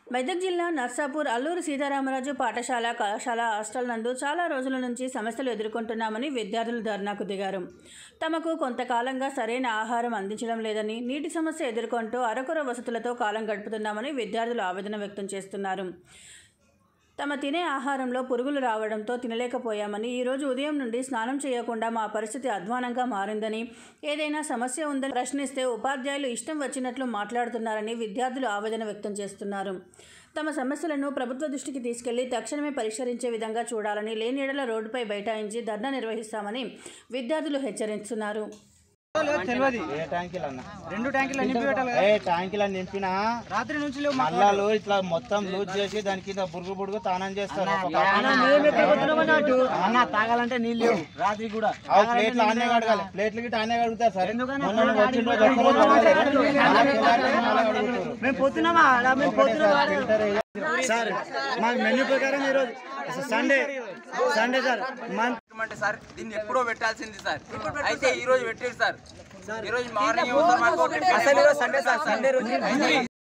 మెదక్ జిల్లా నర్సాపూర్ అల్లూరు సీతారామరాజు పాఠశాల కళాశాల హాస్టల్ నందు చాలా రోజుల నుంచి సమస్యలు ఎదుర్కొంటున్నామని విద్యార్థులు ధర్నాకు దిగారు తమకు కొంతకాలంగా సరైన ఆహారం అందించడం లేదని నీటి సమస్య ఎదుర్కొంటూ అరకొర వసతులతో కాలం గడుపుతున్నామని విద్యార్థులు ఆవేదన వ్యక్తం చేస్తున్నారు తమ తినే ఆహారంలో పురుగులు రావడంతో తినలేకపోయామని ఈరోజు ఉదయం నుండి స్నానం చేయకుండా మా పరిస్థితి అధ్వానంగా మారిందని ఏదైనా సమస్య ఉందని ప్రశ్నిస్తే ఉపాధ్యాయులు ఇష్టం వచ్చినట్లు మాట్లాడుతున్నారని విద్యార్థులు ఆవేదన వ్యక్తం చేస్తున్నారు తమ సమస్యలను ప్రభుత్వ దృష్టికి తీసుకెళ్లి తక్షణమే పరిష్కరించే విధంగా చూడాలని లేనిడల రోడ్డుపై బైఠాయించి ధర్నా నిర్వహిస్తామని విద్యార్థులు హెచ్చరిస్తున్నారు తెలియదు ఏ ట్యాంకీలు అన్న రెండు ట్యాంకులు నింపి పెట్టాలి ఏ ట్యాంకీలు నింపినా రాత్రి నుంచి లేవు మల్లాలు ఇట్లా మొత్తం లూజ్ చేసి దాని కింద బురుగు బురుగు తానం చేస్తారు ఒక అన్న తాగాలంటే నీళ్ళు లేవు రాత్రి కూడా ఆ ప్లేట్లు ఆనే కడగాలి ప్లేట్లు గిట్ట ఆనే కడుగుతారు సరే మొన్న నువ్వు వచ్చిన రోజు ఒక్క రోజు కడగలేదు. మళ్ళా తెల్లారితే మళ్ళా కడుగుతారు. మేము పొద్దున్నామా ఆడ మేము పొద్దున ఫిల్టర్ వేసి సార్ మాకు మెన్యూ ప్రకారం ఈరోజు సండే సండే సార్ మంత్ అంటే సార్ దీన్ని ఎప్పుడో పెట్టాల్సింది సార్ అయితే ఈ రోజు పెట్టారు సార్ ఈ రోజు మార్నింగ్ అసలు సండే సార్ సండే రోజు